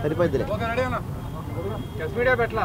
సరిపోద్దిలే okay ready అన్న కెస్ media పెట్ల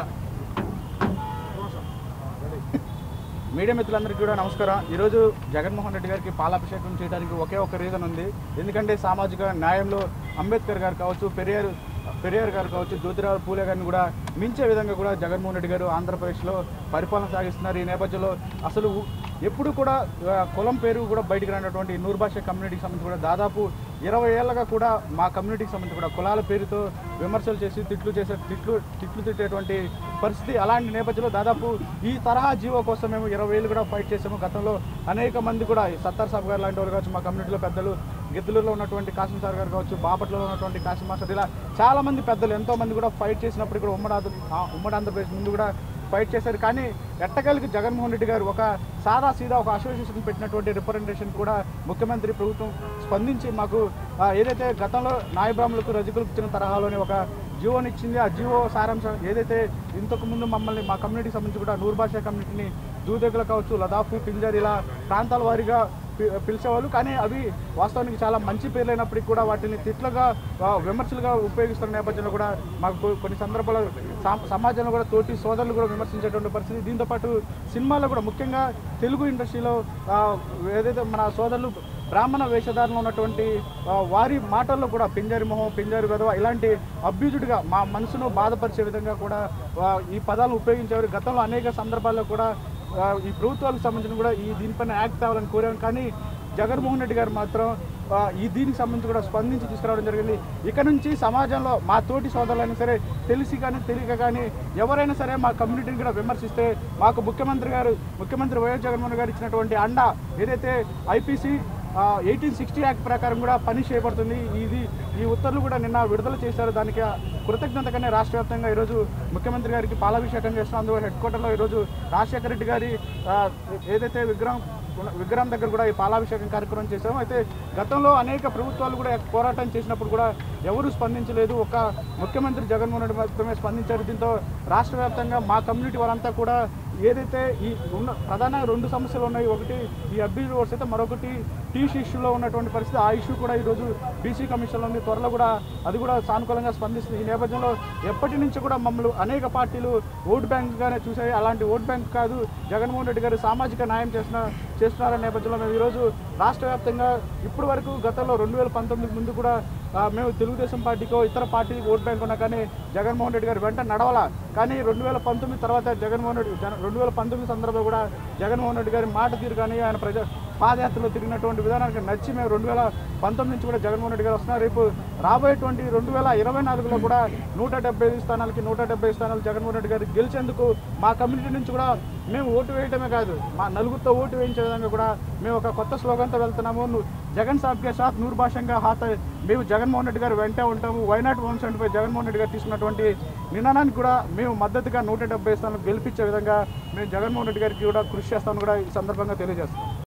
మీడియా మిత్రులందరికీ కూడా నమస్కారం ఈరోజు జగన్మోహన్ రెడ్డి గారికి పాలాభిషేకం చేయడానికి ఒకే ఒక రీజన్ ఉంది ఎందుకంటే సామాజిక న్యాయంలో అంబేద్కర్ గారు కావచ్చు పెరియార్ పెరియార్ గారు కావచ్చు జ్యోతిరావు పూలే గారిని కూడా మించే విధంగా కూడా జగన్మోహన్ రెడ్డి గారు ఆంధ్రప్రదేశ్లో పరిపాలన సాగిస్తున్నారు ఈ నేపథ్యంలో అసలు ఎప్పుడు కూడా ఆ, కులం పేరు కూడా బయటికి రానటువంటి నూరు భాష కమ్యూనిటీకి సంబంధించి కూడా దాదాపు ఇరవై ఏళ్ళగా కూడా మా కమ్యూనిటీకి సంబంధించి కూడా కులాల పేరుతో విమర్శలు చేసి తిట్లు చేసే తిట్లు తిట్లు తిట్టేటువంటి పరిస్థితి అలాంటి నేపథ్యంలో దాదాపు ఈ తరహా జీవో కోసం మేము ఇరవై ఏళ్ళు కూడా ఫైట్ చేసాము గతంలో అనేక మంది కూడా ఈ సత్తార్ సాబ్ గారు లాంటి వాళ్ళు కావచ్చు మా కమ్యూనిటీలో పెద్దలు గిద్దలూరులో ఉన్నటువంటి కాసిం సార్ గారు కావచ్చు బాపట్లలో ఉన్నటువంటి కాసిం మాస్టర్ ఇలా చాలా మంది పెద్దలు ఎంతో మంది కూడా ఫైట్ చేసినప్పుడు కూడా ఉమ్మడి ఆంధ్ర ఆ, ఉమ్మడి ఆంధ్రప్రదేశ్ ముందు కూడా ఫైట్ చేశారు కానీ ఎట్టకేలకు జగన్మోహన్ రెడ్డి గారు ఒక సాదా సీదా ఒక అసోసియేషన్ పెట్టినటువంటి రిప్రజెంటేషన్ కూడా ముఖ్యమంత్రి ప్రభుత్వం స్పందించి మాకు ఆ, ఏదైతే గతంలో నాయబ్రాహ్మణులకు రజకులకు ఇచ్చిన తరహాలోనే ఒక జియోని ఇచ్చింది ఆ జియో సారాంశం ఏదైతే ఇంతకు ముందు మమ్మల్ని మా కమ్యూనిటీకి సంబంధించి కూడా నూరు భాషా కమ్యూనిటీని దూదెగలు కావచ్చు లదాఖ్ పింజర్ ఇలా ప్రాంతాల వారీగా పి- పిలిచేవాళ్ళు కానీ అవి వాస్తవానికి చాలా మంచి పేర్లైనప్పటికీ కూడా వాటిని తిట్లుగా ఆ, విమర్శలుగా ఉపయోగిస్తున్న నేపథ్యంలో కూడా మాకు కొ- కొన్ని సందర్భాల్లో సా- సమాజంలో కూడా తోటి సోదరులు కూడా విమర్శించేటువంటి పరిస్థితి దీంతో పాటు సినిమాలో కూడా ముఖ్యంగా తెలుగు ఇండస్ట్రీలో ఆ, ఏదైతే మన సోదరులు బ్రాహ్మణ వేషధారణలో ఉన్నటువంటి ఆ, వారి మాటల్లో కూడా పింజారి మొహం పింజారి వెధవ ఇలాంటి అభ్యుజుడిగా మా మనసును బాధపరిచే విధంగా కూడా ఆ, ఈ పదాలను ఉపయోగించేవారు గతంలో అనేక సందర్భాల్లో కూడా ఆ, ఈ ప్రభుత్వాలకు సంబంధించిన కూడా ఈ దీనిపైన యాక్ట్ అవ్వాలని కోరాను కానీ జగన్మోహన్ రెడ్డి గారు మాత్రం ఆ, ఈ దీనికి సంబంధించి కూడా స్పందించి తీసుకురావడం జరిగింది ఇక నుంచి సమాజంలో మా తోటి సోదరులైనా సరే తెలిసి కానీ తెలియక కానీ ఎవరైనా సరే మా కమ్యూనిటీని కూడా విమర్శిస్తే మాకు ముఖ్యమంత్రి గారు ముఖ్యమంత్రి వైఎస్ జగన్మోహన్ గారు ఇచ్చినటువంటి అండ ఏదైతే ఐపీసీ ఎయిటీన్ సిక్స్టీ యాక్ట్ ప్రకారం కూడా పని చేయబడుతుంది ఇది ఈ ఉత్తర్వులు కూడా నిన్న విడుదల చేశారు దానికి కృతజ్ఞతగానే రాష్ట్ర వ్యాప్తంగా ఈరోజు ముఖ్యమంత్రి గారికి పాలాభిషేకం చేస్తున్నాం అందులో హెడ్ క్వార్టర్లో ఈరోజు రాజశేఖర రెడ్డి గారి ఆ, ఏదైతే విగ్రహం ఉన్న- విగ్రహం దగ్గర కూడా ఈ పాలాభిషేకం కార్యక్రమం చేశాము అయితే గతంలో అనేక ప్రభుత్వాలు కూడా పోరాటం చేసినప్పుడు కూడా ఎవరు స్పందించలేదు ఒక ముఖ్యమంత్రి జగన్మోహన్ రెడ్డి మాత్రమే స్పందించారు దీంతో రాష్ట్ర వ్యాప్తంగా మా కమ్యూనిటీ వారంతా కూడా ఏదైతే ఈ ఉన్న ప్రధాన రెండు సమస్యలు ఉన్నాయి ఒకటి ఈ అబ్బీల్ రోడ్స్ అయితే మరొకటి టీసీ ఇష్యూలో ఉన్నటువంటి పరిస్థితి ఆ ఇష్యూ కూడా ఈరోజు బీసీ కమిషన్లో ఉంది త్వరలో కూడా అది కూడా సానుకూలంగా స్పందిస్తుంది ఈ నేపథ్యంలో ఎప్పటి నుంచి కూడా మమ్మల్ని అనేక పార్టీలు ఓట్ బ్యాంక్గానే చూసాయి అలాంటి ఓట్ బ్యాంక్ కాదు జగన్మోహన్ రెడ్డి గారు సామాజిక న్యాయం చేసిన చేస్తున్నారనే నేపథ్యంలో మేము ఈరోజు రాష్ట్ర వ్యాప్తంగా ఇప్పటి వరకు గతంలో రెండు వేల పంతొమ్మిది ముందు కూడా ఆ, మేము తెలుగుదేశం పార్టీకో ఇతర పార్టీకి ఓట్ బ్యాంక్ ఉన్నా కానీ జగన్మోహన్ రెడ్డి గారు వెంట నడవాలా కానీ రెండు వేల పంతొమ్మిది తర్వాత జగన్మోహన్ రెడ్డి జన- రెండు వేల పంతొమ్మిది సందర్భంలో కూడా జగన్మోహన్ రెడ్డి గారి మాట తీరు కానీ ఆయన ప్రజా పాదయాత్రలో తిరిగినటువంటి విధానానికి నచ్చి మేము రెండు వేల పంతొమ్మిది నుంచి కూడా జగన్మోహన్ రెడ్డి గారు వస్తున్నారు రేపు రాబోయేటువంటి రెండు వేల ఇరవై నాలుగులో కూడా నూట డెబ్బై ఐదు స్థానాలకి నూట డెబ్బై స్థానాలు జగన్మోహన్ రెడ్డి గారు గెలిచేందుకు మా కమ్యూనిటీ నుంచి కూడా మేము ఓటు వేయటమే కాదు మా నలుగురితో ఓటు వేయించే విధంగా కూడా మేము ఒక కొత్త స్లోగన్తో వెళ్తున్నాము ను- జగన్ సాబ్ కే సాత్ నూరు భాషంగా హాత మేము జగన్మోహన్ రెడ్డి గారు వెంటే ఉంటాము why not one seventy five Jaganmohan Reddy గారు తీసుకున్నటువంటి నిర్ణయానికి కూడా మేము మద్దతుగా నూట డెబ్బై స్థానాలు గెలిపించే విధంగా మేము జగన్మోహన్ రెడ్డి గారికి కూడా కృషి చేస్తామని కూడా ఈ సందర్భంగా తెలియజేస్తాం